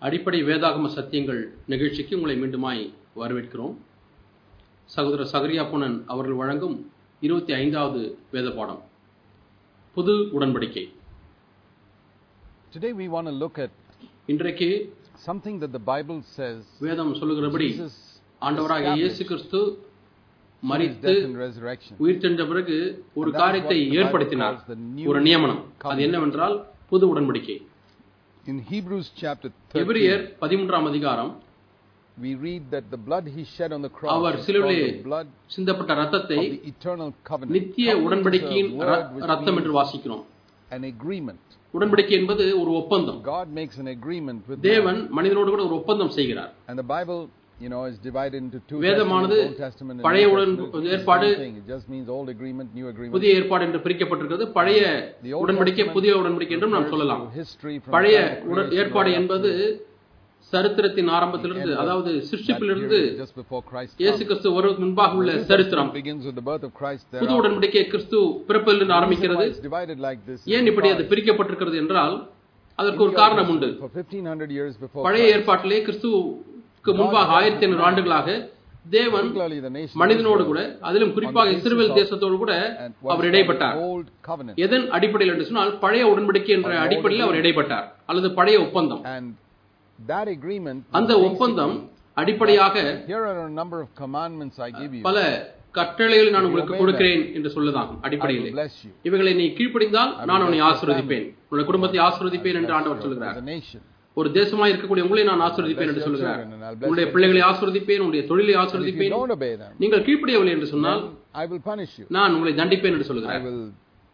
அடிப்படை வேதாகம சத்தியங்கள் நிகழ்ச்சிக்கு உங்களை மீண்டுமாய் வரவேற்கிறோம் சகோதரர் சகரியா புனன் அவர்கள் வழங்கும் இருபத்தி ஐந்தாவது வேத பாடம் புது உடன்படிக்கை Today we want to look at இன்றைக்கு something that the Bible says வேதம் சொல்லுகிறபடி Jesus ஆண்டவராகிய இயேசு கிறிஸ்து through his மரித்து death and resurrection. உயிர் தென்ற பிறகு ஒரு And that is காரியத்தை what the Bible ஏற்படுத்தினார் calls the new ஒரு நியமனம் அது covenant. என்னவென்றால் புது உடன்படிக்கை In Hebrews chapter எபிரியர் 13, பதிமூன்றாம் அதிகாரம் we read that the blood he shed on the cross our is called சிலுவையிலே the blood சிந்தப்பட்ட of ரத்தத்தை the eternal covenant. நித்திய Covenant is a உடன்படிக்கையின் word ர- which ரத்தம் என்று means வாசிக்கிறோம் an agreement. உடன்படிக்கை என்பது ஒரு ஒப்பந்தம் God makes an agreement with தேவன் man. மனிதனோடு கூட ஒரு ஒப்பந்தம் செய்கிறார் And the Bible, you know, is divided into two வேதமானது testaments, Old Testament and பழைய New உடன் Testament. It's the ஏற்பாடு same thing. It just means old agreement, new agreement. புதிய ஏற்பாடு என்று பிரிக்கப்பட்டிருக்கிறது பழைய The Old உடன்படிக்கை Testament புதிய உடன்படிக்கை என்றும் நாம் refers சொல்லலாம் to history from பழைய the time of உடன் creation ஏற்பாடு right up என்பது to சரித்திரத்தின் ஆரம்பத்திலிருந்து the end of அதாவது that சிருஷ்டிப்பிலிருந்து period just before Christ இயேசு comes. கிறிஸ்து வருவதற்கு முன்பாக உள்ள The New சரித்திரம் Testament begins with the birth of Christ. புது thereafter. உடன்படிக்கை கிறிஸ்து பிறப்பிலிருந்து The reason ஆரம்பிக்கிறது why it's divided like this is ஏன் இப்படி அது because பிரிக்கப்பட்டிருக்கிறது என்றால் அதற்கு in ஒரு the Old காரணம் உண்டு Testament, For 1500 years before பழைய Christ, ஏற்பாட்டிலே கிறிஸ்துவுக்கு முன்பாக ஆயிரத்தி ஐநூறு ஆண்டுகளாக தேவன் particularly the nation of மனிதனோடு Israel, கூட அதிலும் குறிப்பாக on the basis Israel of- தேசத்தோடு கூட and what our is called இடைப்பட்டார் the Old Covenant. எதன் அடிப்படையில் என்று சொன்னால் பழைய உடன்படிக்கை என்ற Of the old அடிப்படையில் அவர் இடைப்பட்டார் அல்லது பழைய ஒப்பந்தம் And that agreement was அந்த ஒப்பந்தம் basically- அடிப்படையாக Here are a number of commandments I give you. பல கட்டளைகளை நான் You உங்களுக்கு obey கொடுக்கிறேன் என்று சொல்லதாகும் I will அடிப்படையிலே bless you இவைகளை நீ கீழ்ப்படிந்தால் I will நான் உன்னை bless your ஆசீர்வதிப்பேன் உன்னுடைய குடும்பத்தை ஆசீர்வதிப்பேன் என்று ஆண்டவர் as சொல்கிறார் a nation. ஒரு தேசமாய் இருக்கக்கூடிய உங்களை நான் ஆசீர்வதிப்பேன் என்று சொல்கிறார் உன்னுடைய பிள்ளைகளை ஆசீர்வதிப்பேன் உன்னுடைய தொழிலை And if you ஆசீர்வதிப்பேன் don't obey them, நீங்கள் கீழ்ப்படியவில்லை என்று சொன்னால் then I will punish you. நான் உங்களை தண்டிப்பேன் என்று I சொல்கிறார் will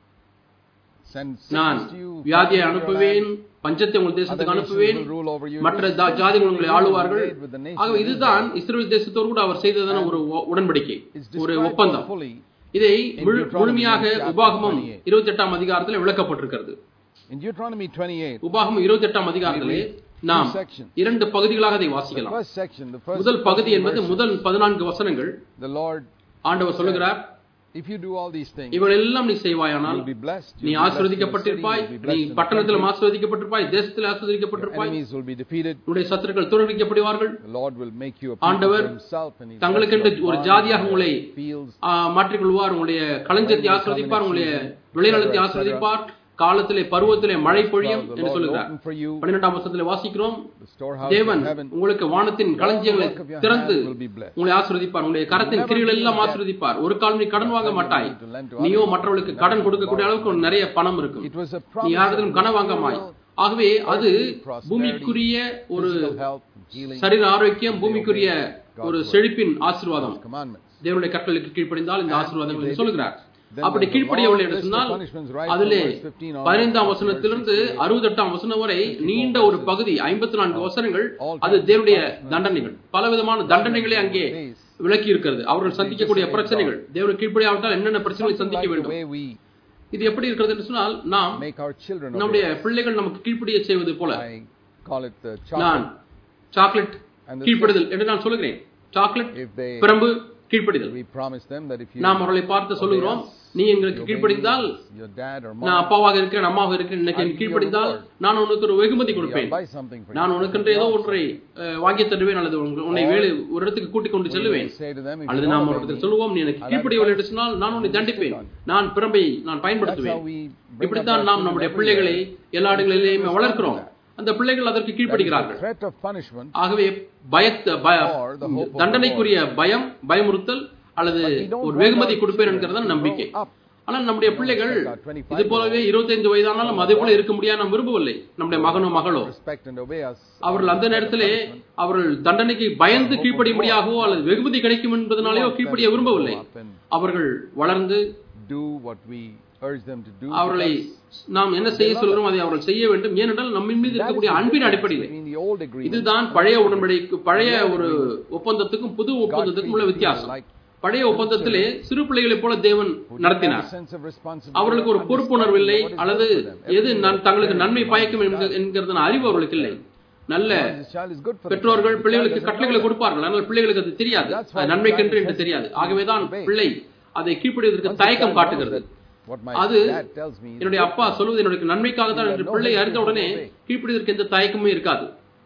send நான் sickness to you, வியாதியை famine to your அனுப்புவேன் land. பஞ்சத்தை உங்கள் Other தேசத்துக்கு nations அனுப்புவேன் will rule over you. மற்ற This is ஜா- ஜாதிகள் உங்களை the ஆளுவார்கள் agreement with the nation ஆகவே of இதுதான் Israel. இஸ்ரேல் தேசத்தோடு கூட அவர் செய்ததான ஒரு ஒ- உடன்படிக்கை It's ஒரு described ஒப்பந்தம் fully இதை in முழு- Deuteronomy முழுமையாக chapter உபாகமம் 28. இருபத்தி எட்டாம் அதிகாரத்தில் விளக்கப்பட்டிருக்கிறது in Deuteronomy 28. உபாகமம் இருபத்தி எட்டாம் அதிகாரத்திலே நாம் two sections. இரண்டு பகுதிகளாக அதை The வாசிக்கலாம் first section, the first முதல் பகுதி 14 என்பது verses, முதல் பதினான்கு வசனங்கள் the Lord, ஆண்டவர் சொல்லுகிறார் if you do all these things, இவள் எல்லாம் நீ செய்வாயானால் you'll be blessed. நீ You'll be blessed in the city, ஆசிர்வதிக்கப்பட்டிருப்பாய் you'll be நீ blessed in the பட்டணத்திலும் country. ஆசிர்வதிக்கப்பட்டிருப்பாய் தேசத்தில் Your ஆசிர்வதிக்கப்பட்டிருப்பாய் enemies will be defeated. உன்னுடைய சத்துருக்கள் தோற்கடிக்கப்படுவார்கள் The Lord will make you a people ஆண்டவர் for himself and he's தங்களுக்கென்று blessed your ஒரு barns ஜாதியாக and உங்களை your fields. ஆ, மாற்றிக்கொள்வார் உங்களுடைய களஞ்சத்தை ஆசிர்வதிப்பார் உங்களுடைய விளைநிலத்தை ஆசிர்வதிப்பார் காலத்திலே பருவத்திலே மழை பொழியும் The என்று Lord will சொல்கிறார் open for you பன்னிரெண்டாம் வசனத்திலே வாசிக்கிறோம் the storehouse தேவன் of heaven. உங்களுக்கு வானத்தின் களஞ்சியங்களை work of your திறந்து hand will be blessed. உங்களை ஆசிர்வதிப்பார் உங்களுடைய கரத்தின் never கிரிகள் be எல்லாம் in debt. ஆசிர்வதிப்பார் ஒரு காலம் நீ கடன் வாங்க மாட்டாய் to lend to நீயோ others. மற்றவர்களுக்கு Never கடன் to கொடுக்கக்கூடிய borrow. அளவுக்கு நிறைய பணம் இருக்கும் It was a நீ promise யாரிடத்திலும் of கடன் வாங்கமாய் material, ஆகவே அது prosperity, பூமிக்குரிய ஒரு physical health, healing, சரீர ஆரோக்கியம் பூமிக்குரிய ஒரு செழிப்பின் ஆசீர்வாதம் commandments. தேவனுடைய கட்டளைக்கு கீழ்ப்படிந்தால் இந்த ஆசீர்வாதங்கள் என்று they- சொல்லுகிறார் then அப்படி the கீழ்ப்படியவில்லை long என்று list of சொன்னால் punishments right from அதிலே verse 15 onwards பதினைந்தாம் to வசனத்திலிருந்து verse 68. அறுபத்தெட்டாம் வசனம் வரை நீண்ட ஒரு பகுதி ஐம்பத்தி நான்கு வசனங்கள் all அது kinds of தேவனுடைய punishments. தண்டனைகள் பலவிதமான தண்டனைகளே அங்கே Days. விளக்கி இருக்கிறது அவர்கள் சந்திக்கக்கூடிய பிரச்சனைகள் தேவனுக்கு கீழ்ப்படியாவிட்டால் என்னென்ன பிரச்சனைகளை Something சந்திக்க like the வேண்டும் way we இது எப்படி இருக்கிறது என்று சொன்னால் நாம் make our children obey. நம்முடைய பிள்ளைகள் நமக்கு கீழ்ப்படிய செய்வது போல I call it the நான் chocolate. சாக்லேட் And the கீழ்ப்படிதல் என்று நான் சொல்லுகிறேன் சாக்லேட் If they, பிரம்பு கீழ்ப்படிதல் we promise them that if you நாம் அவர்களை பார்த்து சொல்லுகிறோம் நீ எங்களுக்கு obey கீழ்ப்படிந்தால் your dad or நான் mom, அப்பாவாக இருக்கிறேன் அம்மாவாக இருக்கிறேன் இன்னைக்கு I'll எனக்கு give you a கீழ்ப்படிந்தால் reward. நான் உனக்கு ஒரு வெகுமதி I'll கொடுப்பேன் buy something for நான் you. உனக்கென்று ஏதோ ஒன்றை அஹ், வாங்கி தருவேன் அல்லது உங்க- உன்னை Or வேலை ஒரு இடத்துக்கு கூட்டிக் கொண்டு We will செல்லுவேன் say to them, if you அல்லது don't நாம் obey ஒரு இடத்துல me, சொல்லுவோம் நீ எனக்கு I'll கீழ்ப்படியவில்லை have என்று சொன்னால் நான் உன்னை I'll தண்டிப்பேன் insist on நான் பிரம்பை நான் That's how பயன்படுத்துவேன் we bring up இப்படித்தான் our நாம் children நம்முடைய everywhere. பிள்ளைகளை எல்லா இடங்களிலேயுமே Respond வளர்க்கிறோம் to that. அந்த பிள்ளைகள் அதற்கு That is the கீழ்ப்படுகிறார்கள் threat of punishment ஆகவே பயத்த பய Or the hope of the தண்டனைக்குரிய பயம் பயமுறுத்தல் அல்லது But we don't ஒரு want வெகுமதி our கொடுப்பேன் children என்கிறதான் to நம்பிக்கை grow up. ஆனால் நம்முடைய பிள்ளைகள் expect our 25 இது போலவே இருபத்தைந்து வயதானாலும் அதே போல இருக்க முடியாது நாம் விரும்பவில்லை நம்முடைய மகனோ மகளோ respect and obey us. அவர்கள் அந்த நேரத்திலே அவர்கள் தண்டனைக்கு பயந்து கீழ்ப்படியும்படியாகவோ அல்லது வெகுமதி கிடைக்கும் என்பதனாலேயோ கீழ்ப்படிய விரும்பவில்லை அவர்கள் வளர்ந்து do what we urge them to do. அவர்களை நாம் என்ன செய்ய சொல்கிறோம் அதை அவர்கள் செய்ய வேண்டும் ஏனென்றால் நம்மின் மீது That is இருக்கக்கூடிய the அன்பின் difference அடிப்படையில் between the old agreement இதுதான் பழைய உடன்படிக்கை பழைய ஒரு ஒப்பந்தத்துக்கும் புது God ஒப்பந்தத்துக்கும் உள்ள treated people வித்தியாசம் like பழைய ஒப்பந்தத்திலே சிறு பிள்ளைகளைப் போல தேவன் who didn't நடத்தினார் have a sense of responsibility, அவர்களுக்கு ஒரு பொறுப்புணர்வு இல்லை understanding what is அல்லது good for them. எது நான் தங்களுக்கு Everything நன்மை is பயக்கும் right. என்க- என்கிறதான அறிவு அவர்களுக்கு இல்லை நல்ல This child is good for the பெற்றோர்கள் child. The பிள்ளைகளுக்கு child doesn't கட்டளைகளை know that. கொடுப்பார்கள் ஆனால் பிள்ளைகளுக்கு அது தெரியாது That's why அது the நன்மைக்கென்று child என்று is தெரியாது hesitant ஆகவேதான் to obey. பிள்ளை அதை கீழ்ப்படிவதற்கு Once the தயக்கம் child காட்டுகிறது knows that what my அது dad tells me is என்னுடைய good அப்பா for me, சொல்வது என்னுடைய நன்மைக்காக தான் என்று பிள்ளை அறிந்த உடனே கீழ்ப்படிவதற்கு எந்த தயக்கமும் இருக்காது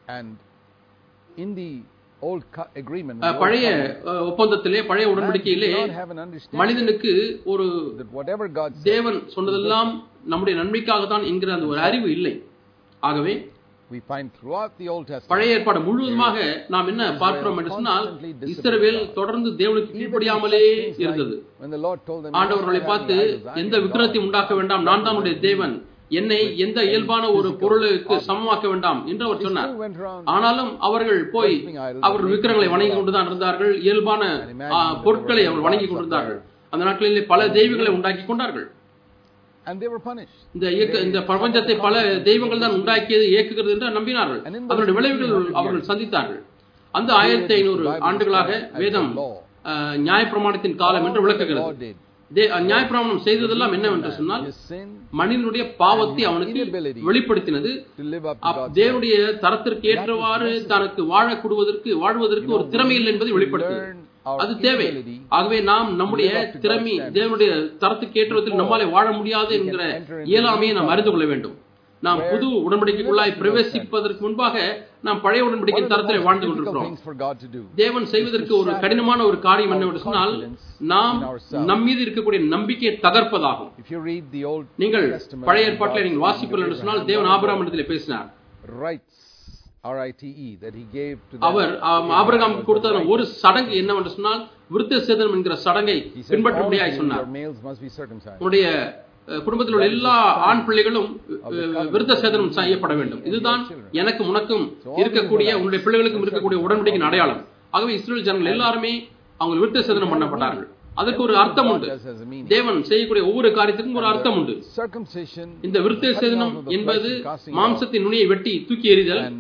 And in the old co- agreement, in ah, the old பழைய covenant, அஹ், ஒப்பந்தத்திலே பழைய man உடன்படிக்கையிலே did not have an understanding மனிதனுக்கு ஒரு that whatever God said, தேவன் சொன்னதெல்லாம் நம்முடைய நன்மைக்காக தான் என்கிற அந்த ஒரு அறிவு இல்லை ஆகவே we find throughout the Old Testament, பழைய ஏற்பாடு முழுவதுமாக நாம் என்ன பார்க்கிறோம் என்று சொன்னால் இஸ்ரவேல் தொடர்ந்து தேவனுக்கு even கீழ்ப்படியாமலே such things like இருந்தது when the Lord told them, "You ஆண்டவர்களை must not have பார்த்து any idols, I am எந்த your விக்கிரத்தையும் God." உண்டாக்க வேண்டாம் நான் தான் உடைய தேவன் என்னை எந்த இயல்பான ஒரு பொருளுக்கு சமமாக்க வேண்டாம் என்று அவர் They சொன்னார் still went around ஆனாலும் அவர்கள் போய் அவர்கள் விக்கிரங்களை வணங்கி கொண்டுதான் இருந்தார்கள் இயல்பான ஆ, பொருட்களை அவர்கள் வணங்கி கொண்டிருந்தார்கள் அந்த நாட்களிலே பல தெய்வங்களை உண்டாக்கி கொண்டார்கள் and they were punished. இந்த இயக்க இந்த பிரபஞ்சத்தை பல தெய்வங்கள் தான் உண்டாக்கியது இயக்குகிறது என்று நம்பினார்கள் அதனுடைய விளைவுகள் அவர்கள் சந்தித்தார்கள் அந்த ஆயிரத்தி ஐநூறு ஆண்டுகளாக வேதம் அஹ், நியாயப்பிரமாணத்தின் காலம் என்று All the law விளக்குகிறது did. தே- நியாயப்பிரமாணம் செய்ததெல்லாம் என்னவென்று சொன்னால் His sin மனிதனுடைய பாவத்தை அவனுக்கு வெளிப்படுத்தினது to live up to up- God's தேவனுடைய தரத்திற்கு ஏற்றவாறு தனக்கு வாழக்கூடுவதற்கு வாழ்வதற்கு ஒரு திறமை இல்லை என்பதை வெளிப்படுத்துகிறது learn our அது தேவை inability ஆகவே நாம் நம்முடைய live up to God's திறமை standards. தேவனுடைய தரத்துக்கு ஏற்றத்தில் நம்மாலே வாழ முடியாது என்கிற enter into இயலாமையை நாம் அறிந்து கொள்ள வேண்டும் நாம் where புது உடன்படிக்கைக்குள்ளாய் we live up to God's பிரவேசிப்பதற்கு முன்பாக நாம் பழைய One உடன்படிக்கை of the தரத்திலே most வாழ்ந்து difficult கொண்டிருக்கிறோம் things for God to do தேவன் செய்வதற்கு ஒரு கடினமான ஒரு காரியம் என்னவென்று சொன்னால் நாம் நம் மீது இருக்கக்கூடிய நம்பிக்கையை தகர்ப்பதாகும் If you read the Old நீங்கள் Testament, பழைய God ஏற்பாட்டில் நீங்கள் speaking வாசிப்பீர்கள் of என்று சொன்னால் Abraham, தேவன் God ஆபிரகாம் இடத்திலே பேசினார் rights, R-I-T-E, that he gave to them. அவர் ஆம், ஆபிரகாமுக்கு கொடுத்த அந்த ஒரு சடங்கு என்னவென்று சொன்னால் விருத்த சேதனம் என்கிற சடங்கை He said, பின்பற்றும்படியாய் "All of you, சொன்னார் your males must be circumcised. உன்னுடைய அஹ், குடும்பத்தில் உள்ள எல்லா ஆண் பிள்ளைகளும் அஹ், விருத்த சேதனம் செய்யப்பட வேண்டும் இதுதான் எனக்கும் உனக்கும் இருக்கக்கூடிய உன்னுடைய பிள்ளைகளுக்கும் இருக்கக்கூடிய உடன்படிக்கையின் அடையாளம் ஆகவே இஸ்ரேல் ஜனங்கள் எல்லாருமே அவங்க விருத்த சேதனம் பண்ணப்பட்டார்கள் அதற்கு ஒரு அர்த்தம் உண்டு Does has a meaning. தேவன் செய்யக்கூடிய ஒவ்வொரு காரியத்துக்கும் ஒரு அர்த்தம் உண்டு Circumcision, இந்த விருத்த சேதனம் என்பது மாம்சத்தின் நுனியை வெட்டி தூக்கி எறிதல் and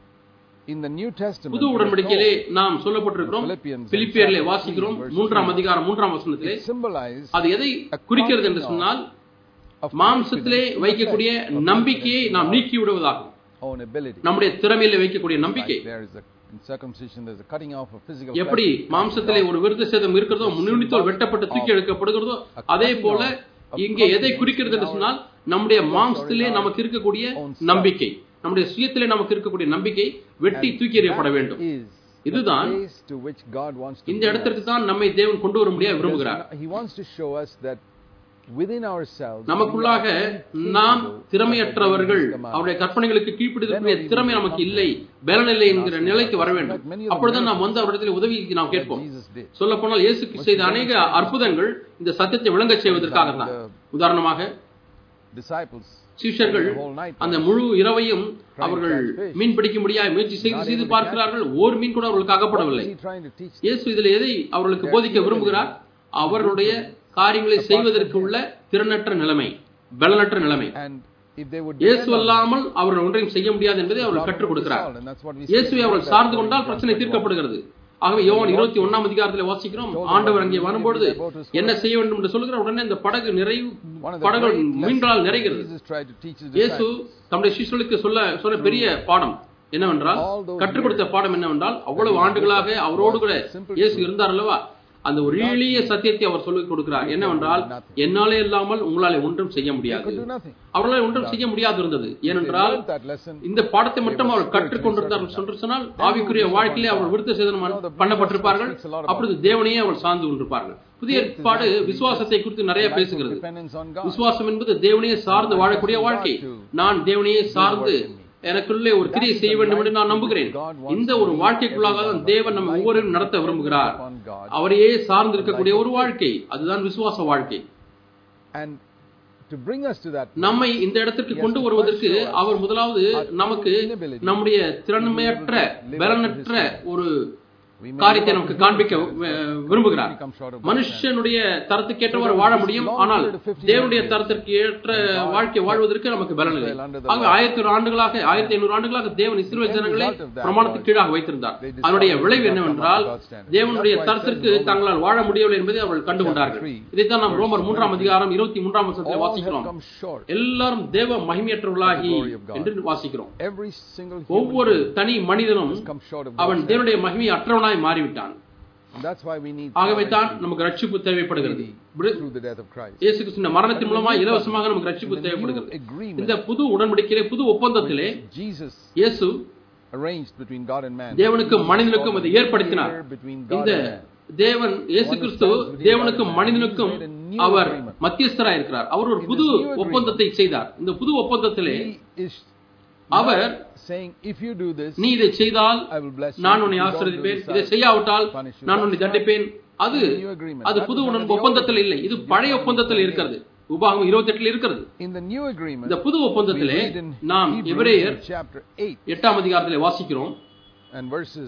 in the New Testament, புது we are உடன்படிக்கையிலே told நாம் சொல்லப்பட்டிருக்கிறோம் Philippians பிலிப்பியர்லே chapter வாசிக்கிறோம் 3, verse மூன்றாம் 3. அதிகாரம் மூன்றாம் வசனத்திலே it symbolizes அது எதை குறிக்கிறது என்று சொன்னால் of மாம்சத்திலே confidence in the வைக்கக்கூடிய flesh, of நம்பிக்கையை confidence in நாம் our நீக்கி விடுவதாகும் own ability. நம்முடைய திறமையில வைக்கக்கூடிய நம்பிக்கை Like there is a in circumcision, there's a cutting off of physical எப்படி flesh. மாம்சத்திலே ஒரு விருத்த சேதம் இருக்கிறதோ முன்னித்தோல் வெட்டப்பட்டு தூக்கி எடுக்கப்படுகிறதோ அதே போல இங்கே எதை குறிக்கிறது என்று சொன்னால் நம்முடைய மாம்சத்திலே நமக்கு இருக்கக்கூடிய நம்பிக்கை நம்முடைய சுயத்திலே நமக்கு இருக்கக்கூடிய நம்பிக்கை வெட்டி தூக்கி எறியப்பட That வேண்டும் is இதுதான் the place to which God wants to இந்த bring இடத்திற்கு us. தான் நம்மை தேவன் கொண்டு வர முடியாது விரும்புகிறார் He wants to show us that within ourselves நமக்குள்ளாக we are incapable நாம் of திறமையற்றவர்கள் obeying His command. அவருடைய கற்பனைகளுக்கு கீழ்ப்பிடிக்கக்கூடிய திறமை நமக்கு இல்லை பலனில்லை என்கிற நிலைக்கு வர வேண்டும் அப்பொழுதுதான் நாம் வந்து அவரிடத்தில் உதவி நாம் What கேட்போம் Jesus did. சொல்ல போனால் இயேசுக்கு செய்த அநேக அற்புதங்கள் இந்த சத்தியத்தை விளங்கச் செய்வதற்காக தான் உதாரணமாக Disciples சீஷர்கள் the whole night அந்த முழு இரவையும் அவர்கள் மீன் பிடிக்க முடியாது முயற்சி செய்து செய்து பார்க்கிறார்கள் ஒரு மீன் கூட அவர்களுக்கு what அகப்படவில்லை was he trying to teach them? இயேசு இதில் எதை அவர்களுக்கு போதிக்க விரும்புகிறார் அவர்களுடைய காரியங்களை செய்வதற்கு உள்ள திறனற்ற நிலைமை பலனற்ற நிலைமை And if they would இயேசு depend on அல்லாமல் அவர்கள் ஒன்றையும் செய்ய முடியாது என்பதை the அவர்கள் problem கற்றுக் would be கொடுக்கிறார் solved. And that's what we இயேசுவை see அவர்கள் in சார்ந்து John கொண்டால் பிரச்சனை 21. தீர்க்கப்படுகிறது ஆகவே யோவான் இருபத்தி ஒன்னாம் அதிகாரத்தில் வாசிக்கிறோம் ஆண்டவர் அங்கே வரும்பொழுது என்ன செய்ய வேண்டும் என்று சொல்லுகிற உடனே இந்த படகு நிறைவு One of the படகு great மீன்களால் lessons நிறைகிறது Jesus tried to teach his இயேசு disciples தம்முடைய சிஷ்யர்களுக்கு சொல்ல சொன்ன பெரிய பாடம் என்னவென்றால் All those கற்றுக் கொடுத்த பாடம் என்னவென்றால் அவ்வளவு ஆண்டுகளாக அவரோடு கூட இயேசு இருந்தார் அல்லவா அந்த ஒரு எளிய சத்தியத்தை அவர் சொல்லிக் கொடுக்கிறார் என்னவென்றால் என்னாலே இல்லாமல் உங்களாலே ஒன்றும் செய்ய They முடியாது could do nothing. அவர்களால் ஒன்றும் செய்ய முடியாது இருந்தது They ஏனென்றால் learned that lesson. இந்த பாடத்தை மட்டும் அவர் கற்றுக்கொண்டிருந்தார் என்று சொன்னால் ஆவிக்குரிய வாழ்க்கையிலே அவர் விருத்த சேதனம் பண்ணப்பட்டிருப்பார்கள் அப்பொழுது தேவனையே அவர் சார்ந்து கொண்டிருப்பார்கள் புதிய ஏற்பாடு விசுவாசத்தை குறித்து நிறைய Life of பேசுகிறது dependence on God. விசுவாசம் என்பது தேவனையே சார்ந்து வாழக்கூடிய வாழ்க்கை நான் தேவனையே சார்ந்து எனக்குள்ளே ஒரு கிரியை செய்ய வேண்டும் என்று நான் நம்புகிறேன் இந்த ஒரு வாழ்க்கைக்குள்ளாக தான் தேவன் நம்ம ஒவ்வொருவரும் நடத்த விரும்புகிறார் upon God. அவரையே சார்ந்து இருக்கக்கூடிய ஒரு வாழ்க்கை அதுதான் விசுவாச வாழ்க்கை And to bring us to that நம்மை இந்த இடத்திற்கு கொண்டு வருவதற்கு அவர் முதலாவது நமக்கு நம்முடைய திறமையற்ற பலனற்ற ஒரு we may காரியத்தை live up நமக்கு to காண்பிக்க human வி- விரும்புகிறார் become short of மனுஷனுடைய தரத்துக்கேற்றவர் வாழ முடியும் ஆனால் தேவனுடைய தரத்திற்கு ஏற்ற வாழ்க்கை வாழ்வதற்கு நமக்கு பலன் இல்லை ஆகவே ஆயிரத்தி ஒரு ஆண்டுகளாக ஆயிரத்தி ஐநூறு ஆண்டுகளாக தேவன் இஸ்ரேல் ஜனங்களை பிரமாணத்துக்கு கீழாக வைத்திருந்தார் அதனுடைய விளைவு என்னவென்றால் தேவனுடைய தரத்திற்கு தங்களால் வாழ முடியவில்லை என்பதை அவர்கள் கண்டுகொண்டார்கள் இதைத்தான் நாம் ரோமர் மூன்றாம் அதிகாரம் இருபத்தி மூன்றாம் வருஷத்தில் All have வாசிக்கிறோம் come short. எல்லாரும் தேவ மகிமையற்றவர்களாகி என்று வாசிக்கிறோம் Every single human ஒவ்வொரு தனி மனிதனும் has come short of அவன் God. தேவனுடைய மகிமை அற்றவனாய் மாறிவிட்டான் And that's why we need ஆகவே தான் salvation நமக்கு ரட்சிப்பு தேவைப்படுகிறது freely through the death of Christ. இயேசு கிறிஸ்துவின் மரணத்தின் மூலமாக இலவசமாக நமக்கு In ரட்சிப்பு the new தேவைப்படுகிறது agreement இந்த புது உடன்படிக்கையிலே புது ஒப்பந்தத்திலே Jesus இயேசு arranged between God and man. தேவனுக்கும் மனிதனுக்கும் அதை ஏற்படுத்தினார் Here between இந்த God and man. தேவன் இயேசு கிறிஸ்து தேவனுக்கும் மனிதனுக்கும் அவர் மத்தியஸ்தராய் இருக்கிறார் அவர் ஒரு புது ஒப்பந்தத்தை செய்தார் இந்த புது ஒப்பந்தத்திலே He is our saying, if you do this, நீ இதை செய்தால் I will bless you. நான் உன்னை If you don't do ஆசிரியப்பேன் this, இதை I செய்யாவிட்டால் punish you. நான் உன்னை தண்டிப்பேன் அது That's the new agreement. அது That புது is உடன் under the ஒப்பந்தத்தில் old இல்லை இது பழைய ஒப்பந்தத்தில் இருக்கிறது உபாகம் இருபத்தி எட்டுல இருக்கிறது In the new agreement, இந்த புது we ஒப்பந்தத்திலே read in நாம் Hebrews எபிரேயர் in chapter 8 எட்டாம் அதிகாரத்திலே வாசிக்கிறோம் and verses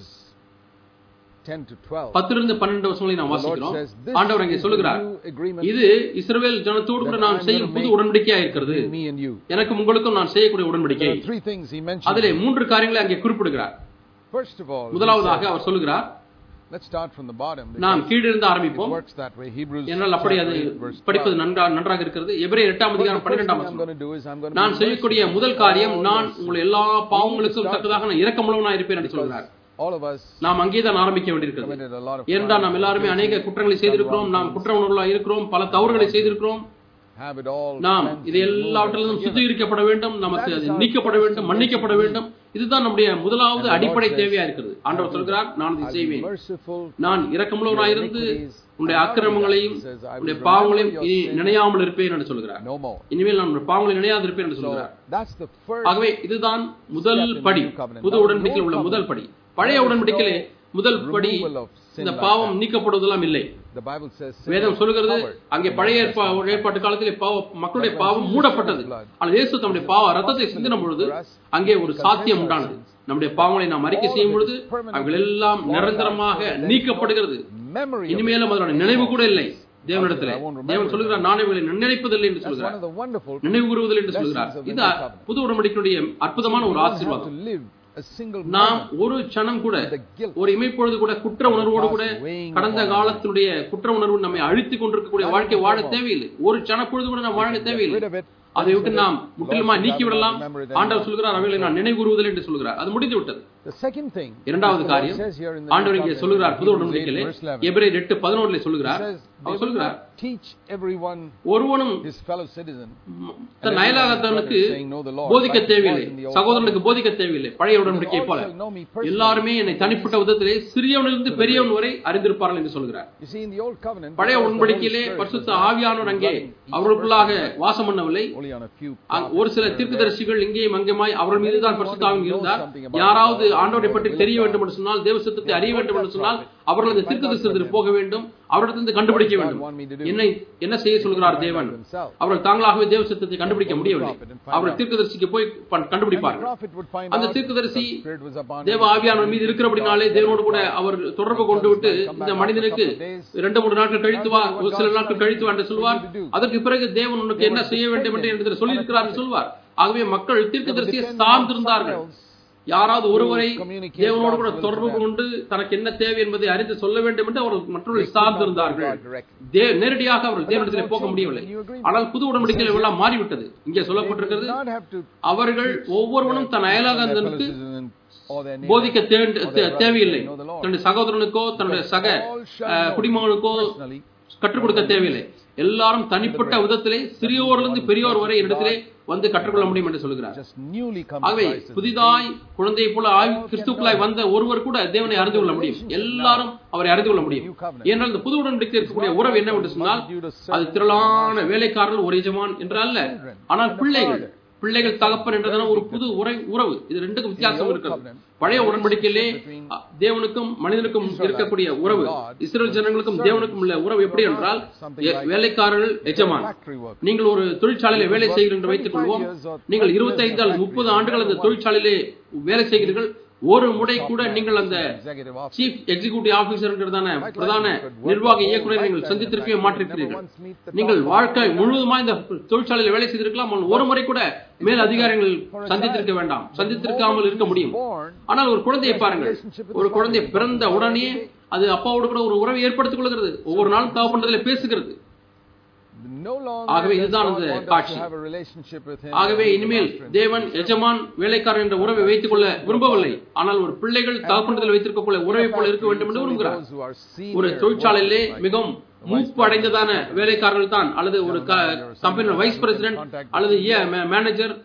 10 to 12. பத்திலிருந்து பன்னெண்டு வருஷங்களை நாம் The Lord வாசிக்கிறோம் says, this ஆண்டவர் அங்கே is the சொல்லுகிறார் new agreement இது இஸ்ரவேல் ஜனத்தோடு கூட that நான் I'm செய்யும் gonna புது make உடன்படிக்கையா இருக்கிறது between me and you. எனக்கும் உங்களுக்கும் நான் செய்யக்கூடிய உடன்படிக்கை There are three things he mentioned. அதிலே மூன்று காரியங்களை அங்கே குறிப்பிடுகிறார் First of all, he முதலாவதாக said- அவர் சொல்லுகிறார் let's start from the bottom. நாம் because கீழிருந்து It ஆரம்பிப்போம் works that way. Hebrews என்னால் அப்படி அது chapter 8, verse படிப்பது 12. நன்றா நன்றாக இருக்கிறது எபிரேயர் எட்டாம் But the அதிகாரம் first பன்னிரெண்டாம் thing I'm வசனம் going to do is I'm going to நான் be செய்யக்கூடிய merciful முதல் to காரியம் all நான் your உங்கள் எல்லா பாவங்களுக்கும் start தக்கதாக நான் இரக்கமுள்ளவனா இருப்பேன் என்று because சொல்கிறார் all of us நாம் அங்கேதான் ஆரம்பிக்க வேண்டியிருக்கிறது committed a lot of ஏனென்றால் crimes, நாம் எல்லாருமே guilty, அநேக குற்றங்களை செய்திருக்கிறோம் நாம் குற்ற உணர்வுகளா இருக்கிறோம் பல தவறுகளை செய்திருக்கிறோம் have it all நாம் cleansed இது and removed and எல்லாவற்றிலும் forgiven. சுத்திகரிக்கப்பட வேண்டும் நமக்கு அது நீக்கப்பட வேண்டும் மன்னிக்கப்பட வேண்டும் இதுதான் நம்முடைய முதலாவது அடிப்படை தேவையா இருக்கிறது ஆண்டவர் சொல்கிறார் நான் இதை I'll be செய்வேன் merciful நான் இரக்கமுள்ளவனாயிருந்து உன்னுடைய அக்கிரமங்களையும் உன்னுடைய பாவங்களையும் இனி நினையாமல் இருப்பேன் என்று சொல்கிறார் no more. இனிமேல் நான் உன்னுடைய பாவங்களை நினையாது இருப்பேன் என்று So சொல்கிறார் that's the first ஆகவே இதுதான் முதல் படி புது உடன்படிக்கையில் உள்ள முதல் படி பழைய உடன்படிக்கையிலே முதல் படி removal of sin இந்த like பாவம் நீக்கப்படுவதெல்லாம் இல்லை The Bible says sin வேதம் was சொல்லுகிறது covered. அங்கே பழைய ஏற்பா- ஏற்பாட்டு காலத்திலே பாவ மக்களுடைய பாவம் மூடப்பட்டது ஆனால் இயேசு தம்முடைய பாவ ரத்தத்தை சிந்தின பொழுது அங்கே ஒரு சாத்தியம் உண்டானது நம்முடைய பாவங்களை நாம் அறிக்கை செய்யும் பொழுது அவைகள் எல்லாம் நிரந்தரமாக நீக்கப்படுகிறது Memory of it. இனிமேலும் அதனுடைய நினைவு கூட இல்லை தேவனிடத்திலே தேவன் சொல்கிறார் நான் இவர்களை நினைப்பதில்லை என்று That's one சொல்கிறார் of the wonderful நினைவு கூறுவதில்லை என்று சொல்கிறார் இது புது உடன்படிக்கையுடைய அற்புதமான ஒரு You don't have ஆசீர்வாதம் to live a single நாம் moment ஒரு க்ஷணம் கூட with the guilt. ஒரு இமைப்பொழுது கூட குற்ற உணர்வோடு கூட கடந்த காலத்தினுடைய குற்ற உணர்வு நம்மை அழித்துக் கொண்டிருக்கக்கூடிய வாழ்க்கை வாழ தேவையில்லை ஒரு க்ஷணப்பொழுது கூட நாம் வாழ Get தேவையில்லை rid of it. அதை விட்டு நாம் முற்றிலுமா நீக்கி விடலாம் ஆண்டவர் சொல்கிறார் அவைகளை நான் நினைவு கூறுவதில்லை என்று சொல்கிறார் அது முடிந்து விட்டது The second thing இரண்டாவது the Lord காரியம் says here in the ஆண்டவர் New இங்கே Covenant, சொல்லுகிறார் புது Hebrews உடன்படிக்கையிலே 8, verse 11, எபிரேயர் எட்டு பதினோருல He சொல்லுகிறார் says, "They அவர் will சொல்கிறார் not teach everyone ஒருவனும் his fellow citizen தன் அயலாகத்தவனுக்கு போதிக்க தேவையில்லை சகோதரனுக்கு போதிக்க தேவையில்லை பழைய உடன்படிக்கை போல எல்லாருமே என்னை தனிப்பட்ட விதத்திலே சிறியவனிலிருந்து பெரியவன் வரை அறிந்திருப்பார்கள் என்று சொல்கிறார் You see, in the old covenant, பழைய because the Holy உடன்படிக்கையிலே Spirit பரிசுத்த was ஆவியானவர் அங்கே dwelling each அவர்களுக்குள்ளாக person வாசம் பண்ணவில்லை only on a few அங்க ஒரு சில தீர்க்கதரிசிகள் இங்கேயும் அங்கேயுமாய் அவர்கள் மீது தான் பரிசுத்தாவின் இருந்தார் யாராவது ஆண்டவரை பற்றி தெரிய வேண்டும் என்று சொன்னால் தேவ சித்தத்தை அறிய வேண்டும் என்று சொன்னால் அவர்கள் அந்த தீர்க்கதரிசனத்தில் போக வேண்டும் அவரிடத்திலிருந்து கண்டுபிடிக்க வேண்டும் என்னை என்ன செய்ய சொல்கிறார் தேவன் himself. அவர்கள் தாங்களாகவே தேவ சித்தத்தை கண்டுபிடிக்க முடியவில்லை அவர்கள் தீர்க்கதரிசிக்கு போய் பண்- The கண்டுபிடிப்பார்கள் prophet would find அந்த out தீர்க்கதரிசி that the Spirit was upon தேவ him. ஆவியானவர் மீது இருக்கிறபடினாலே தேவனோடு கூட அவர் தொடர்பு கொண்டு விட்டு இந்த மனிதனுக்கு இரண்டு மூன்று நாட்கள் கழித்து வா ஒரு சில நாட்கள் கழித்து வா என்று சொல்வார் அதற்கு பிறகு தேவன் உனக்கு என்ன செய்ய வேண்டும் என்று என்று சொல்லி இருக்கிறார் சொல்வார் ஆகவே மக்கள் தீர்க்கதரிசியை சார்ந்திருந்தார்கள் யாராவது ஒருவரை தேவனோடு கூட தொடர்பு கொண்டு தனக்கு என்ன தேவை என்பதை அறிந்து சொல்ல வேண்டும் என்று அவர்கள் மற்றவர்களை சார்ந்திருந்தார்கள் தே- நேரடியாக அவர்கள் தேவனிடத்திலே போக முடியவில்லை ஆனால் புது உடன்படிக்கையில் எல்லாம் மாறிவிட்டது இங்கே They சொல்லப்பட்டிருக்கிறது did not have to அவர்கள் ஒவ்வொருவனும் தன் their fellow அயலாகந்தனுக்கு citizen or their neighbor போதிக்க தே- தே- தேவையில்லை know the Lord. தன்னுடைய சகோதரனுக்கோ தன்னுடைய சக all shall அஹ், know குடிமகனுக்கோ personally கற்றுக் கொடுக்க தேவையில்லை எல்லாரும் தனிப்பட்ட விதத்திலே சிறியோரிலிருந்து பெரியோர் வரை இடத்திலே வந்து கற்றுக்கொள்ள முடியும் என்று சொல்கிறார் just newly come to ஆகவே Christ as புதிதாய் குழந்தையை போல ஆவி கிறிஸ்துக்குள்ளாய் வந்த ஒருவர் கூட தேவனை அறிந்து கொள்ள முடியும் எல்லாரும் அவரை அறிந்து கொள்ள முடியும் ஏனென்றால் இந்த புது உடன்படிக்கை இருக்கக்கூடிய உறவு என்ன சொன்னால் அது திரளான வேலைக்காரர்கள் ஒரு எஜமான் என்று அல்ல ஆனால் பிள்ளைகள் பிள்ளைகள் தகப்பன் என்றதான ஒரு புது உரை உறவு இது ரெண்டுக்கும் வித்தியாசம் இருக்கிறது பழைய உடன்படிக்கையிலே அ, தேவனுக்கும் மனிதனுக்கும் இருக்கக்கூடிய உறவு இஸ்ரேல் ஜனங்களுக்கும் தேவனுக்கும் உள்ள உறவு எப்படி என்றால் எ- வேலைக்காரர்கள் எஜமான் factory work. நீங்கள் ஒரு தொழிற்சாலையில வேலை செய்கிறீர்கள் என்று வைத்துக் கொள்வோம் நீங்கள் 25 அல்லது முப்பது ஆண்டுகள் அந்த தொழிற்சாலையிலே வேலை செய்கிறீர்கள் ஒரு முறை கூட நீங்கள் அந்த Executive officer. சீஃப் எக்ஸிகியூட்டிவ் ஆபீசர்ங்கிறதான பிரதான நிர்வாக இயக்குநரை நீங்கள் சந்தித்திருக்கவே மாற்றிருக்கிறீர்கள் நீங்கள் வாழ்க்கை முழுவதுமா இந்த தொழிற்சாலையில் வேலை செய்திருக்கலாம் ஆனால் ஒரு முறை கூட மேல் அதிகாரிகள் சந்தித்திருக்க வேண்டாம் சந்தித்திருக்காமல் இருக்க முடியும் ஆனால் ஒரு குழந்தையை பாருங்கள் ஒரு குழந்தை பிறந்த உடனே அது அப்பாவோடு கூட ஒரு உறவை ஏற்படுத்திக் கொள்கிறது ஒவ்வொரு நாளும் தகப்பன்றதில் பேசுகிறது No longer ஆகவே does இதுதான் God அந்த want us காட்சி. to have a relationship with him ஆகவே as a இனிமேல் master and தேவன் எஜமான் வேலைக்காரன் என்ற உறவை வைத்துக் கொள்ள விரும்பவில்லை ஆனால் ஒரு பிள்ளைகள் தகப்பன்றதில் வைத்திருக்கக்கூடிய உறவை போல இருக்க வேண்டும் என்று விரும்புகிறார் those who are ஒரு senior தொழிற்சாலையிலே workers, like மிகவும் மூப்பு அடைந்ததான வேலைக்காரர்கள் தான் அல்லது ஒரு கம்பெனியோட வைஸ் பிரசிடென்ட் அல்லது மேனேஜர்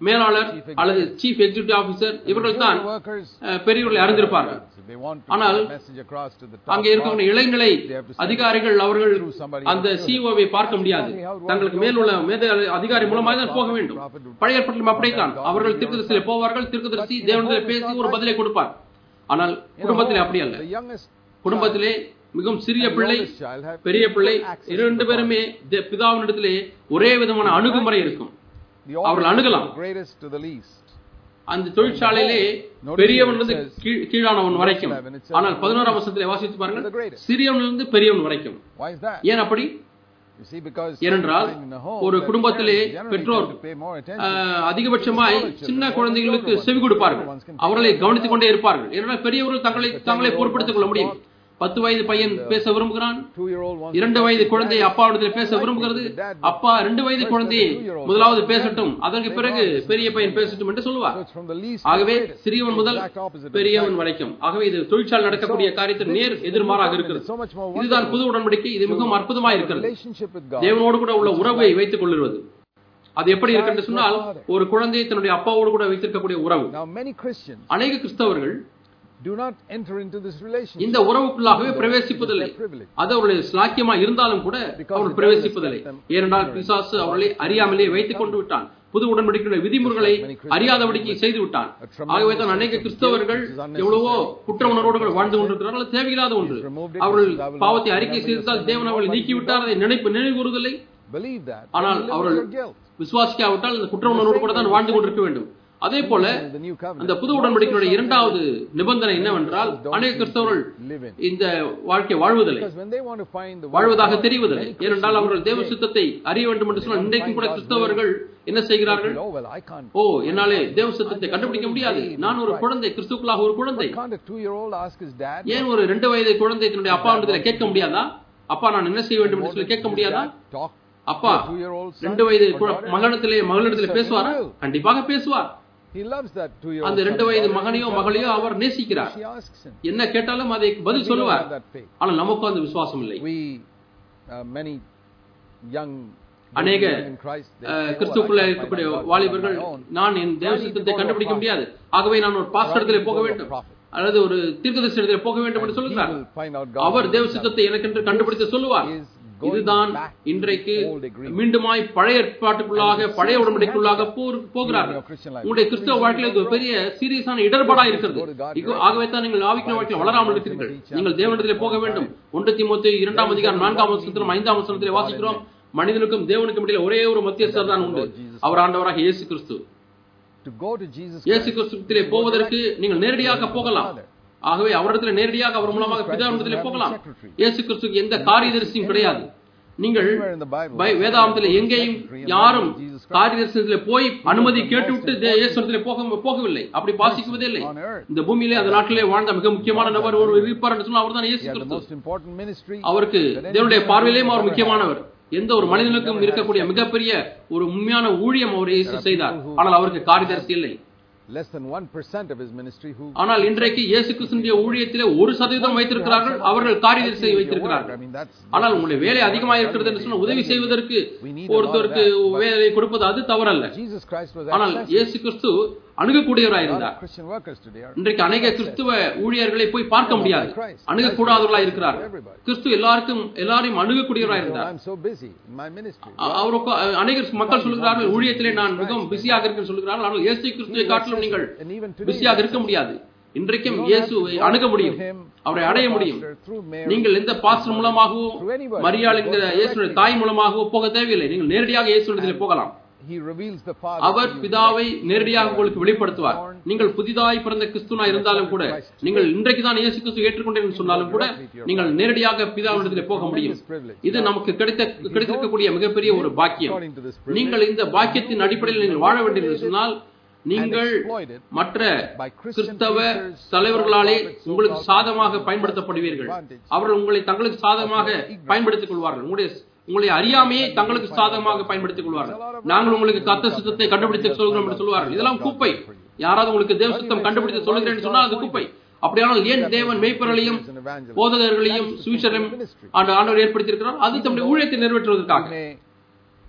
மேலாளர் அல்லது சீஃப் எக்ஸிகியூட்டிவ் ஆபீசர் இவர்கள் தான் The workers, பெரியவர்களை அறிந்திருப்பார்கள் if they want to ஆனால் get a message across to the top அங்கே இருக்கக்கூடிய இளைநிலை அதிகாரிகள் அவர்கள் அந்த சிஓவை பார்க்க முடியாது தங்களுக்கு மேல் உள்ள மேத அதிகாரி மூலமாக தான் போக வேண்டும் பழைய ஏற்பாட்டிலும் அப்படித்தான் அவர்கள் தீர்க்கதரிசியிலே போவார்கள் தீர்க்கதரிசி தேவனிடத்தில் பேசி ஒரு பதிலை கொடுப்பார் ஆனால் குடும்பத்திலே அப்படி அல்ல the youngest குடும்பத்திலே மிகவும் சிறிய and the பிள்ளை oldest child have பெரிய பிள்ளை equal access to இரண்டு the பேருமே தே- பிதாவினிடத்திலே ஒரே விதமான அணுகுமுறை இருக்கும் The அவர்கள் oldest அணுகலாம். to the greatest to the least. அந்த தொழிற்சாலையிலே பெரியவனிலிருந்து கீழ்- கீழானவன் வரைக்கும் ஆனால் பதினோராம் வருஷத்திலே வாசித்து பாருங்கள் சிறியவனிலிருந்து பெரியவன் வரைக்கும் Why is that? ஏன் அப்படி You see, because ஏனென்றால் in the home, ஒரு the குடும்பத்திலே parents generally பெற்றோர் tend to pay more attention. ஆஹ், அதிகபட்சமாய் சின்ன குழந்தைகளுக்கு செவி கொடுப்பார்கள் அவர்களை கவனித்துக் கொண்டே இருப்பார்கள் ஏனென்றால் பெரியவர்கள் தங்களை தங்களை பொறுப்படுத்திக் கொள்ள முடியும் பத்து வயது பையன் பேச விரும்புகிறான் Two-year-old wants இரண்டு வயது குழந்தை அப்பாவிடத்தில் பேச விரும்புகிறது அப்பா ரெண்டு வயது குழந்தையை முதலாவது பேசட்டும் அதற்கு பிறகு பெரிய பையன் பேசட்டும் என்று சொல்லுவார் So it's from the least ஆகவே to the greatest. சிறியவன் முதல் Exact opposite of பெரியவன் the வரைக்கும் ஆகவே இது தொழிற்சாலை நடக்கக்கூடிய காரியத்தின் நேர் எதிர்மாறாக இருக்கிறது So much more இதுதான் புது உடன்படிக்கை இது மிகவும் அற்புதமாக இருக்கிறது relationship with God. தேவனோடு கூட உள்ள உறவை வைத்துக் கொள்ளுவது அது எப்படி இருக்கு என்று சொன்னால் ஒரு குழந்தையை தன்னுடைய அப்பாவோடு கூட வைத்திருக்கக்கூடிய உறவு Now, many Christians அநேக கிறிஸ்தவர்கள் do not enter into this relationship. இந்த உறவுக்குள்ளாகவே பிரவேசிப்பதில்லை அது அவருடைய ஸ்லாக்கியமா இருந்தாலும் கூட அவர்கள் பிரவேசிப்பதில்லை ஏனென்றால் பிசாசு அவர்களை அறியாமலே வைத்துக் கொண்டு விட்டான் புது உடன்படிக்கையுடைய விதிமுறைகளை அறியாதபடிக்கு செய்து விட்டான் ஆகவே தான் அநேக கிறிஸ்தவர்கள் எவ்வளவோ குற்ற உணர்வோடு கூட வாழ்ந்து கொண்டிருக்கிறார்கள் அது தேவையில்லாத ஒன்று அவர்கள் பாவத்தை அறிக்கை செய்தால் தேவன் அவர்களை நீக்கிவிட்டார் அதை நினைப்பு நினைவு கூறுவதில்லை Believe that. ஆனால் and live அவர்கள் with your guilt. விசுவாசிக்காவிட்டால் அந்த குற்ற உணர்வோடு கூட தான் வாழ்ந்து கொண்டிருக்க வேண்டும் அதே போல In the new covenant. அந்த புது உடன்படிக்கையுடைய இரண்டாவது நிபந்தனை என்னவென்றால் அநேக கிறிஸ்தவர்கள் live in. இந்த வாழ்க்கை வாழ்வதில்லை Because when they want to find the word of வாழ்வதாக God, தெரிவதில்லை many ஏனென்றால் அவர்கள் தேவ Christians சித்தத்தை அறிய வேண்டும் என்று சொன்னால் இன்றைக்கும் கூட கிறிஸ்தவர்கள் என்ன செய்கிறார்கள் say, oh well, I can't. ஓ என்னாலே தேவ சித்தத்தை கண்டுபிடிக்க முடியாது நான் ஒரு குழந்தை கிறிஸ்துக்குள்ளாக ஒரு குழந்தை Can't a two-year-old ask his dad? ஏன் ஒரு ரெண்டு வயது குழந்தை தன்னுடைய அப்பா இடத்துல கேட்க முடியாதா அப்பா நான் என்ன செய்ய வேண்டும் என்று சொல்லி கேட்க முடியாதா Talk. அப்பா Two-year-old son ரெண்டு வயது or குழ- daughter? மகனிடத்திலே மகளிடத்திலே பேசுவாரா கண்டிப்பாக பேசுவார் He loves that two-year-old அந்த son ரெண்டு or வயது daughter. மகனையோ மகளையோ அவர் நேசிக்கிறார் She asks him. என்ன கேட்டாலும் அதை பதில் We don't சொல்லுவார் have that faith. ஆனால் நமக்கும் அந்த விசுவாசம் இல்லை We, uh, many young அநேக believers in Christ, they ah, say, "Oh, கிறிஸ்துக்குள்ள I can't இருக்கக்கூடிய find my God வாலிபர்கள் on my own." நான் என் தேவ சித்தத்தை கண்டுபிடிக்க முடியாது ஆகவே நான் ஒரு பாஸ்டரிடத்திலே போக வேண்டும் அல்லது ஒரு தீர்க்கதரிசியிடத்திலே போக வேண்டும் என்று And he சொல்லுகிறார் will find out God அவர் தேவ himself. சித்தத்தை எனக்கென்று கண்டுபிடித்து சொல்லுவார் Is going இதுதான் back to இன்றைக்கு the old agreement. மீண்டுமாய் பழைய ஏற்பாட்டுக்குள்ளாக பழைய உடன்படிக்குள்ளாக போ- போகிறார்கள் Your Christian life. உங்களுடைய கிறிஸ்தவ வாழ்க்கையில் இது ஒரு பெரிய சீரியஸான இடர்பாடா இருக்கிறது இகோ- ஆகவே தான் நீங்கள் ஆவிக்கிற வாழ்க்கையில் வளராமல் இருக்கிறீர்கள் நீங்கள் தேவனிடத்திலே போக வேண்டும் ஒன்று தீமோத்தே இரண்டாம் அதிகாரம் நான்காம் வசனத்திலும் ஐந்தாம் வசனத்திலே வாசிக்கிறோம் மனிதனுக்கும் தேவனுக்கும் இடையில ஒரே ஒரு மத்தியஸ்தர் தான் உண்டு அவர் ஆண்டவராக இயேசு கிறிஸ்து To go to Jesus இயேசு Christ. கிறிஸ்துவிலே போவதற்கு நீங்கள் நேரடியாக போகலாம் ஆகவே அவரிடத்தில் நேரடியாக அவர் மூலமாக பிதாவிடத்திலே போகலாம் இயேசு கிறிஸ்துக்கு எந்த காரியதரிசியும் கிடையாது நீங்கள் Anywhere in the Bible. பை- வேதாகமத்திலே எங்கேயும் யாரும் காரியதரிசனத்திலே போய் அனுமதி கேட்டுவிட்டு தே- இயேசுவிடத்திலே போக போகவில்லை அப்படி வாசிக்குவதே இல்லை On earth. இந்த பூமியிலே அந்த நாட்டிலே வாழ்ந்த மிக முக்கியமான நபர் ஒரு இருப்பார் என்று சொன்னால் அவர்தான் He இயேசு had the Kristu most important ministry. அவருக்கு தேவனுடைய பார்வையிலேயும் அவர் முக்கியமானவர் எந்த ஒரு மனிதனுக்கும் இருக்கக்கூடிய மிகப்பெரிய ஒரு உண்மையான ஊழியம் அவர் இயேசு செய்தார் ஆனால் அவருக்கு காரியதரிசி இல்லை Less than 1% of his ministry who ஆனால் இன்றைக்கு இயேசு கிறிஸ்துடைய ஊழியத்திலே ஒரு சதவீதம் வைத்திருக்கிறார்கள் அவர்கள் காரியதரிசியை I வைத்திருக்கிறார்கள் mean, that's ஆனால் உங்களுடைய வேலை அதிகமாக இருக்கிறது என்று சொன்னால் உதவி செய்வதற்கு ஒருத்தருக்கு வேலை கொடுப்பது அது தவறல்ல Jesus Christ was ஆனால் accessible. இயேசு கிறிஸ்து அணுகக்கூடியவராக A lot இருந்தார் of Christian workers today are இன்றைக்கு அநேக கிறிஸ்துவ ஊழியர்களை போய் பார்க்க முடியாது அணுகக்கூடாதவர்களாக இருக்கிறார் கிறிஸ்து எல்லாருக்கும் எல்லாரையும் அணுகக்கூடியவராக You know, இருந்தார் I'm so busy in my ministry. அ- அவருக்கு அ- அநேக மக்கள் சொல்லுகிறார்கள் ஊழியத்திலே நான் மிகவும் பிஸியாக இருக்கேன் சொல்லுகிறார்கள் ஆனால் இயேசு கிறிஸ்துவை காட்டிலும் நீங்கள் And even today, பிஸியாக இருக்க முடியாது இன்றைக்கும் இயேசுவை அணுக முடியும் அவரை அடைய முடியும் through Mary, நீங்கள் எந்த பாஸ்டர் மூலமாகவோ மரியாள் என்கிற இயேசுடைய தாய் மூலமாகவோ போக தேவையில்லை நீங்கள் நேரடியாக இயேசுவிடத்தில் போகலாம் he reveals the Father. Our to you. பிதாவை நேரடியாக உங்களுக்கு வெளிப்படுத்துவார் நீங்கள் புதிதாய் பிறந்த கிறிஸ்துவா இருந்தாலும் கூட நீங்கள் இன்றைக்கு தான் இயேசு கிறிஸ்து ஏற்றுக்கொண்டேன் சொன்னாலும் கூட நீங்கள் நேரடியாக பிதாவிடத்தில் போக முடியும் இது நமக்கு கிடைத்த கிடைத்திருக்கக்கூடிய மிகப்பெரிய ஒரு பாக்கியம் According to this privilege, நீங்கள் இந்த பாக்கியத்தின் அடிப்படையில் நீங்கள் வாழ வேண்டும் என்று சொன்னால் நீங்கள் மற்ற கிறிஸ்தவ தலைவர்களாலே உங்களுக்கு சாதமாக பயன்படுத்தப்படுவீர்கள் அவர்கள் உங்களை தங்களுக்கு சாதகமாக பயன்படுத்திக் கொள்வார்கள் உங்களுடைய உங்களை அறியாமையே தங்களுக்கு சாதகமாக பயன்படுத்திக் கொள்வார்கள் நாங்கள் உங்களுக்கு கத்த சித்தத்தை கண்டுபிடித்து சொல்கிறோம் என்று சொல்வார்கள் இதெல்லாம் குப்பை யாராவது உங்களுக்கு தேவ சித்தம் கண்டுபிடித்து சொல்கிறேன் என்று சொன்னால் அது குப்பை அப்படியானால் ஏன் தேவன் மெய்ப்பொருளையும் as an evangelist, போதகர்களையும் சுவிசரையும் ஆண்டு ஆண்டவர் ஏற்படுத்தியிருக்கிறார் அது தம்முடைய ஊழியத்தை நிறைவேற்றுவதற்காக may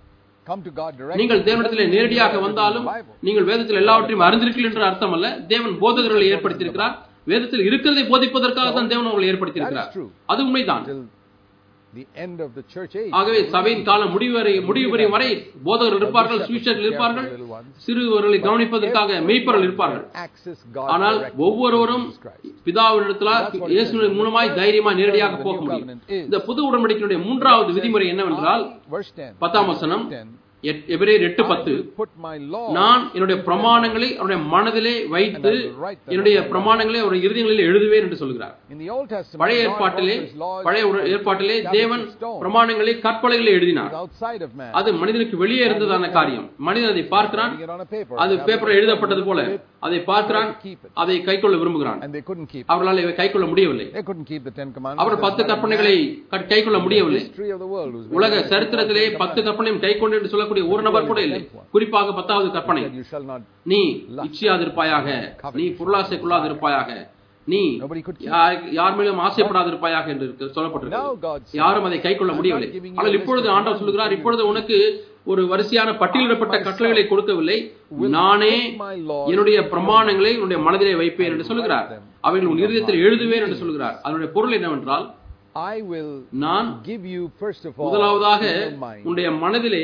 come to God directly. நீங்கள் தேவனிடத்தில் நேரடியாக வந்தாலும் நீங்கள் வேதத்தில் எல்லாவற்றையும் அறிந்திருக்கீர்கள் என்ற அர்த்தம் அல்ல தேவன் போதகர்களை ஏற்படுத்தியிருக்கிறார் வேதத்தில் இருக்கிறதை போதிப்பதற்காக தான் தேவன் அவர்களை ஏற்படுத்தியிருக்கிறார் That is true. அது உண்மைதான் Till the end of the church age. ஆகவே சபையின் காலம் முடிவு வரை முடிவு வரை வரை போதகர்கள் இருப்பார்கள் சுவிசர்கள் இருப்பார்கள் சிறுவர்களை கவனிப்பதற்காக மெய்ப்பர்கள் இருப்பார்கள் Access God ஆனால் directly ஒவ்வொருவரும் through Jesus Christ. பிதாவினிடத்தில் இயேசுவின் மூலமாய் தைரியமாய் நேரடியாக போக முடியும் இந்த புது உடன்படிக்கையுடைய மூன்றாவது விதிமுறை என்னவென்றால் Verse 10. பத்தாம் வசனம் 10. எட்- எபிரேயர் எட்டு I பத்து will put my law நான் என்னுடைய பிரமாணங்களை அவருடைய மனதிலே வைத்து என்னுடைய பிரமாணங்களை அவருடைய இருதயங்களில் எழுதுவேன் என்று சொல்கிறார் in the Old Testament. பழைய God ஏற்பாட்டிலே wrote his laws பழைய உட- ஏற்பாட்டிலே தேவன் பிரமாணங்களை கற்பலைகளை எழுதினார் outside of man. அது மனிதனுக்கு வெளியே இருந்ததான காரியம் மனிதன் அதை பார்க்கிறான் Putting it on a paper. அது பேப்பரில் எழுதப்பட்டது போல அதை பார்க்கிறான் Keep it. அதை கைக்கொள்ள விரும்புகிறான் And they couldn't keep. அவர்களால் இவை கைக்கொள்ள முடியவில்லை They couldn't keep the Ten Commandments. அவர் பத்து கற்பனைகளை க- கைக்கொள்ள முடியவில்லை history of the world was உலக சரித்திரத்திலே பத்து கற்பனையும் கைக்கொண்டு என்று சொல்லக்கூடிய ஒரு நபர் கூட இல்லை குறிப்பாக பத்தாவது கற்பனை that you shall not. நீ இச்சியாதிருப்பாயாக நீ பொருளாசை கொள்ளாதிருப்பாயாக நீ Nobody could keep. யார் யார் மேலும் ஆசைப்படாதிருப்பாயாக என்று இருக்கு- Now சொல்லப்பட்டிருக்கு God said, யாரும் அதை கைக்கொள்ள முடியவில்லை ஆனால் இப்பொழுது ஆண்டவர் சொல்லுகிறார் இப்பொழுது உனக்கு ஒரு வரிசையான பட்டியலிடப்பட்ட கட்டளைகளை கொடுக்கவில்லை நானே என்னுடைய பிரமாணங்களை உன்னுடைய மனதிலே வைப்பேன் என்று சொல்லுகிறார் அவைகள் உன் இருதயத்தில் எழுதுவேன் என்று சொல்லுகிறார் அதனுடைய பொருள் என்னவென்றால் I will நான் give you first of all முதலாவதாக in your mind உன்னுடைய மனதிலே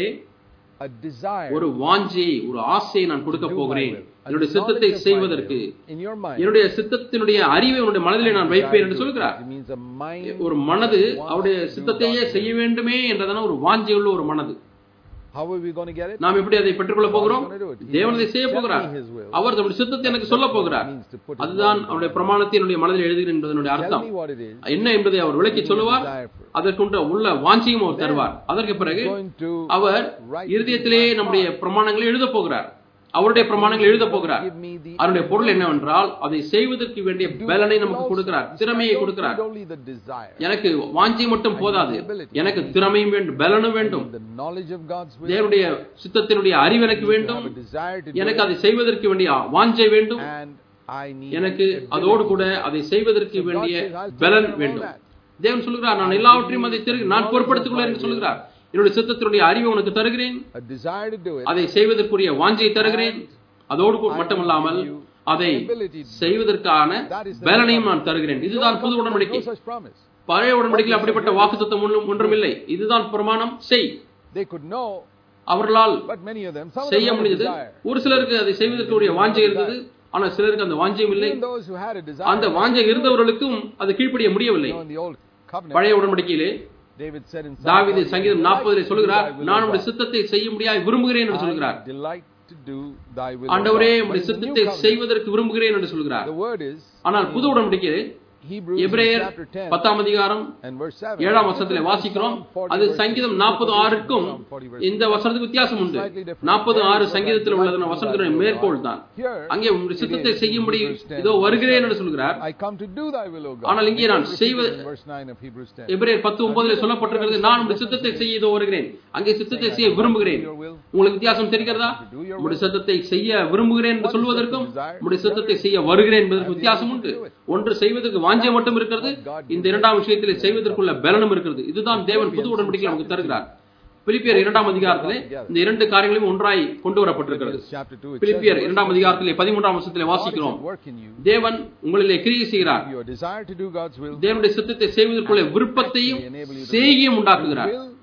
a desire ஒரு வாஞ்சியை ஒரு ஆசையை நான் கொடுக்க to do my போகிறேன் will. A என்னுடைய knowledge சித்தத்தை of my செய்வதற்கு will in your mind. என்னுடைய சித்தத்தினுடைய அறிவை உன்னுடைய மனதிலே நான் வைப்பேன் என்று சொல்கிறார் It means a mind. ஒரு மனது அவருடைய சித்தத்தையே செய்ய வேண்டுமே என்றதான ஒரு வாஞ்சையுள்ள ஒரு மனது How are we going to get it? நாம் எப்படி அதை பெற்றுக்கொள்ள போகிறோம் God's gonna do it. He தேவன் அதை will செய்ய tell போகிறார் me his will. அவர் தம்முடைய சித்தத்தை எனக்கு சொல்ல போகிறார் Means to put his அதுதான் law in அவருடைய பிரமாணத்தை என்னுடைய மனதில் எழுதுகிறேன் என்பதனுடைய Tell அர்த்தம் me what it is. என்ன என்பதை அவர் விளக்கி சொல்லுவார் Desire for it. அதற்குன்ற உள்ள வாஞ்சியும் அவர் தருவார் அதற்கு பிறகு Going to அவர் இருதயத்திலே நம்முடைய பிரமாணங்களை எழுதப் போகிறார் அவருடைய பிரமாணங்களை எழுதப் போகிறார் give me the அதனுடைய பொருள் என்னவென்றால் அதை செய்வதற்கு வேண்டிய பலனை நமக்கு கொடுக்கிறார் திறமையை கொடுக்கிறார் Not only the desire, எனக்கு வாஞ்சி மட்டும் போதாது எனக்கு திறமையும் வேண்டும் பலனும் வேண்டும் the knowledge of God's will. தேவனுடைய சித்தத்தினுடைய அறிவு எனக்கு I வேண்டும் have a desire to do எனக்கு it, அதை செய்வதற்கு வேண்டிய வாஞ்சை வேண்டும் and I need எனக்கு ability. அதோடு கூட அதை செய்வதற்கு So God வேண்டிய says, "I'll take பலன் care of all வேண்டும் that." தேவன் சொல்கிறார் நான் எல்லாவற்றையும் அதை திரு நான் பொறுப்படுத்திக் கொள்ள என்று சொல்கிறார் என்னுடைய சித்தத்தினுடைய அறிவை உனக்கு தருகிறேன் A desire to do it. அதை செய்வதற்குரிய வாஞ்சையை தருகிறேன் அதோடு கூ- மட்டுமல்லாமல் அதை செய்வதற்கான பலனையும் நான் தருகிறேன் இதுதான் புது உடன்படிக்கை No such promise. பழைய உடன்படிக்கையில் அப்படிப்பட்ட வாக்குத்தத்தம் ஒன்றும் ஒன்றுமில்லை இதுதான் பிரமாணம் செய் They could know, அவர்களால் but many of them, some of செய்ய them had a முடிந்தது desire. ஒரு சிலருக்கு அதை செய்வதற்குரிய வாஞ்சை இருந்தது ஆனால் சிலருக்கு அந்த வாஞ்சையும் இல்லை Even those who had a desire, அந்த வாஞ்சை இருந்தவர்களுக்கும் அது கீழ்ப்படிய முடியவில்லை you know, in the old covenant, பழைய உடன்படிக்கையிலே David said in தாவீது Psalm சங்கீதம் 48, நாற்பதிலே சொல்கிறார் "Delight to do thy will, நான் O உடைய God. சித்தத்தை செய்ய முடியாது விரும்புகிறேன் என்று சொல்கிறார் I delight to do thy will, O ஆண்டவரே God." But உடைய in the new சித்தத்தை covenant, செய்வதற்கு விரும்புகிறேன் என்று சொல்கிறார் The word is ஆனால் புது உடன்படிக்கையிலே Hebrews எபிரேயர் chapter 10 பத்தாம் அதிகாரம் and verse 7. ஏழாம் வசனத்திலே வாசிக்கிறோம் அது சங்கீதம் நாற்பது ஆறுக்கும் இந்த வசனத்துக்கு வித்தியாசம் உண்டு நாற்பது ஆறு சங்கீதத்தில் உள்ளதான வசனத்தினுடைய மேற்கோள் தான் அங்கே உங்களுடைய சித்தத்தை செய்யும்படி இதோ வருகிறேன் என்று சொல்கிறார் I come to do thy will, O God. ஆனால் இங்கே நான் செய்வது In verse 9 of Hebrews 10. எபிரேயர் பத்து ஒன்பதிலே சொல்லப்பட்டிருக்கிறது நான் உடைய சித்தத்தை செய்ய இதோ வருகிறேன் அங்கே சித்தத்தை செய்ய விரும்புகிறேன் Your will. உங்களுக்கு வித்தியாசம் தெரிகிறதா உடைய சித்தத்தை செய்ய விரும்புகிறேன் என்று சொல்வதற்கும் உடைய சித்தத்தை செய்ய வருகிறேன் என்பதற்கு வித்தியாசம் உண்டு ஒன்று செய்வதற்கு வாஞ்சை மட்டும் இருக்கிறது இந்த இரண்டாம் விஷயத்திலே செய்வதற்குள்ள பலனும் இருக்கிறது இதுதான் தேவன் புது உடன்படிக்கை நமக்கு தருகிறார் பிலிப்பியர் இரண்டாம் அதிகாரத்திலே இந்த இரண்டு காரியங்களையும் ஒன்றாய் கொண்டு வரப்பட்டிருக்கிறது Genesis chapter 2. It பிலிப்பியர் says, இரண்டாம் அதிகாரத்திலே பதிமூன்றாம் வருஷத்திலே God is வாசிக்கிறோம் at work in you. தேவன் உங்களிலே கிரியை செய்கிறார் Your desire to do God's will. தேவனுடைய சித்தத்தை செய்வதற்குள்ள விருப்பத்தையும் செய்கையும் உண்டாக்குகிறார் will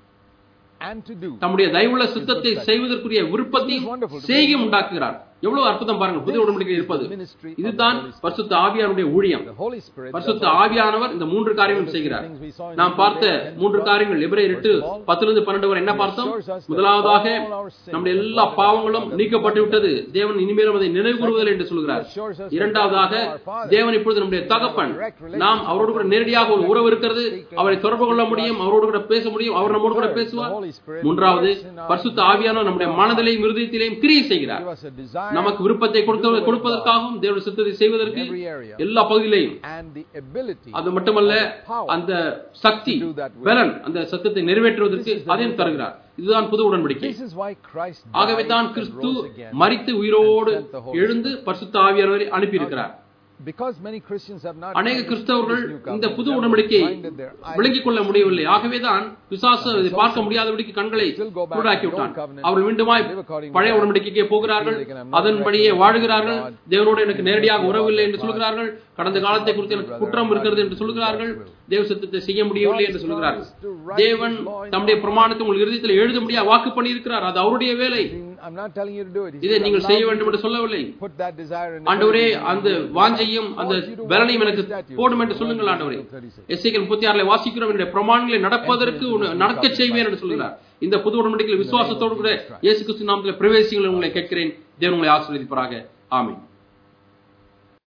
and to do. தம்முடைய தயவுள்ள சித்தத்தை செய்வதற்குரிய விருப்பத்தையும் செய்கையும் உண்டாக்குகிறார் எவ்வளவு அற்புதம் பாருங்கள் புதிய உடன்படிக்கையில் இருப்பது இதுதான் பரிசுத்த ஆவியானுடைய ஊழியம் The Holy Spirit. பரிசுத்த ஆவியானவர் இந்த மூன்று காரியங்களும் செய்கிறார் நாம் பார்த்த மூன்று காரியங்கள் எபிரேயர் எட்டு பத்திலிருந்து பன்னெண்டு வரை என்ன பார்த்தோம் முதலாவதாக நம்முடைய எல்லா பாவங்களும் நீக்கப்பட்டு விட்டது தேவன் இனிமேலும் அதை நினைவு கூறுவதில்லை என்று சொல்கிறார் இரண்டாவதாக தேவன் இப்பொழுது நம்முடைய தகப்பன் நாம் அவரோடு கூட நேரடியாக ஒரு உறவு இருக்கிறது அவரை தொடர்பு கொள்ள முடியும் அவரோடு கூட பேச முடியும் அவர் நம்மோடு கூட பேசுவார் மூன்றாவது பரிசுத்த ஆவியானவர் நம்முடைய மனதிலையும் இருதயத்திலையும் கிரியை செய்கிறார் Give us a desire நமக்கு விருப்பத்தை கொடுக்க கொடுப்பதற்காகவும் தேவனுடைய சித்தத்தை செய்வதற்கு in every area எல்லா பகுதியிலையும் and the ability அது மட்டுமல்ல அந்த சக்தி பலன் அந்த சத்தத்தை நிறைவேற்றுவதற்கு அதையும் தருகிறார் இதுதான் புது உடன்படிக்கை This is why Christ ஆகவே died தான் and கிறிஸ்து rose again. மரித்து உயிரோடு எழுந்து பரிசுத்த ஆவியானவரை அனுப்பியிருக்கிறார் because many Christians have not அநேக understood கிறிஸ்தவர்கள் this new இந்த covenant, புது they have உடன்படிக்கை blinded their eyes. விளங்கிக் கொள்ள முடியவில்லை ஆகவேதான் பிசாசு இதை பார்க்க முடியாதபடிக்கு கண்களை Still go back குருடாக்கி to the old விட்டான் covenant, அவர்கள் மீண்டுமாய் live according to பழைய that. உடன்படிக்கைக்கே போகிறார்கள் They can have no அதன்படியே direct வாழ்கிறார்கள் God. தேவனோடு எனக்கு நேரடியாக God, உறவில்லை என்று God. சொல்கிறார்கள் கடந்த காலத்தை குறித்து எனக்கு குற்றம் இருக்கிறது என்று சொல்கிறார்கள் தேவ சித்தத்தை செய்ய முடியவில்லை என்று சொல்கிறார்கள் தேவன் தம்முடைய பிரமாணத்தை உங்கள் இருதயத்தில் எழுத முடியாது வாக்கு பண்ணியிருக்கிறார் அது அவருடைய வேலை I'm not telling you to do it. He இதை says, நீங்கள் "Allow செய்ய me வேண்டும் to என்று சொல்லவில்லை Put that desire in ஆண்டவரே அந்த வாஞ்சையும் அந்த பலனையும் எனக்கு போடும் என்று சொல்லுங்கள் ஆண்டவரே எஸ்ஐகள் முப்பத்தி ஆறுல வாசிக்கிறோம் என்னுடைய பிரமாணங்களை நடப்பதற்கு உன்னை நடக்கச் செய்வேன் என்று சொல்கிறார் இந்த புது உடன்படிக்கையில் விசுவாசத்தோடு கூட இயேசு கிறிஸ்து நாமத்தில் பிரவேசிங்கள் உங்களை கேட்கிறேன் தேவன் உங்களை ஆசீர்வதிப்பாராக ஆமென்